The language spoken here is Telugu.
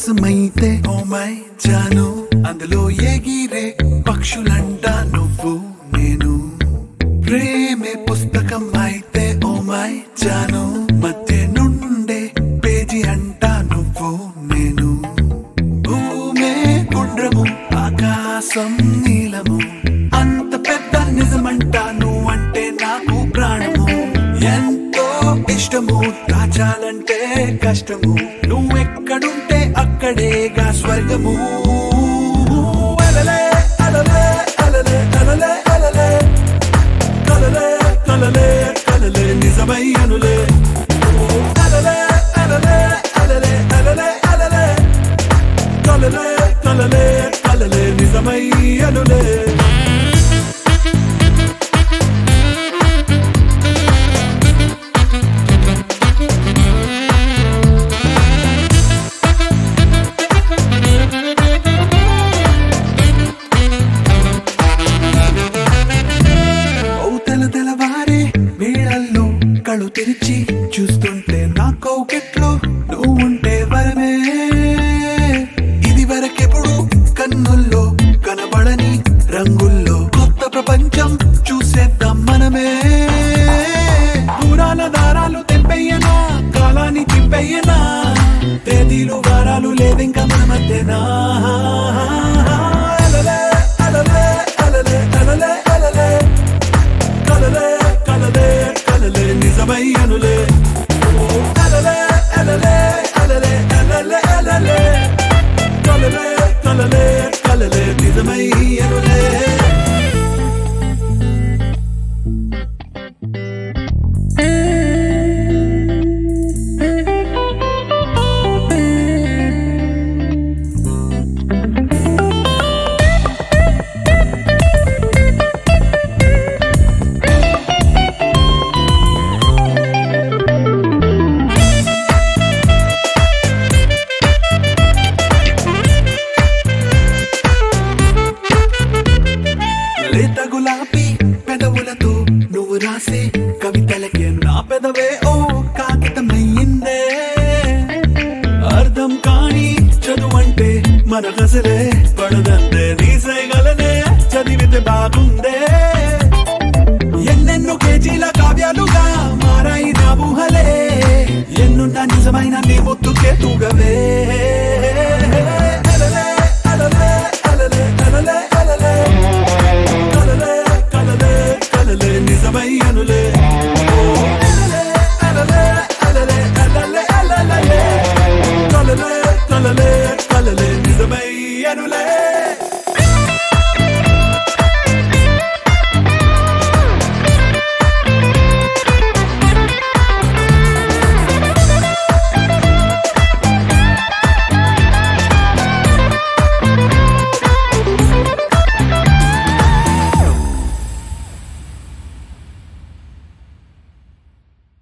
ఆకాశమైతే ఓ మై జాను అందులో ఎగిరే పక్షులంట నువ్వు నేను ప్రేమే పుస్తకం అయితే ఓ మై జాను మధ్య నుండే పేజీ అంట నువ్వు నేను భూమే గుండ్రము ఆకాశం నీలము అంత పెద్ద నిజమంట నువ్వంటే నాకు ప్రాణము ఎంతో ఇష్టము దాచాలంటే కష్టము నువ్వెక్కడుంటే అక్కడేగా స్వర్గము అలలే అలలే అలలే అలలే అలలే కలలే కలలే కలలే నిజమై అనులే అలలే అలలే అలలే అలలే అలలే కలలే కలలే కలలే నిజమై అనులే అవుతల తెలవారే వేళల్లో కళ్ళు తెరిచి చూస్తుంటే నా కౌకెట్లో నువ్వుంటే వరమే ఇది వరకెప్పుడు కన్నుల్లో కనబడని రంగుల్లో కొత్త ప్రపంచం చూసేద్దాం మనమే దూరాల దారాలు తెంపెయ్యనా కాలాన్ని తింపెయ్యనా తేదీలు వారాలు లేదింక మన మధ్యనా అలలే అలలే అలలే అలలే అలలే కలలే కలలే కలలే నిజమై అనులే అలలే అలలే అలలే అలలే అలలే కలలే కలలే కలలే నిజమై అనులే లేత గులాబీ పెదవులతో నువ్వు రాసే కవితలకే నా పెదవే ఓ కాగితమయ్యిందే అర్థం కాని చదువంటే మన గసలే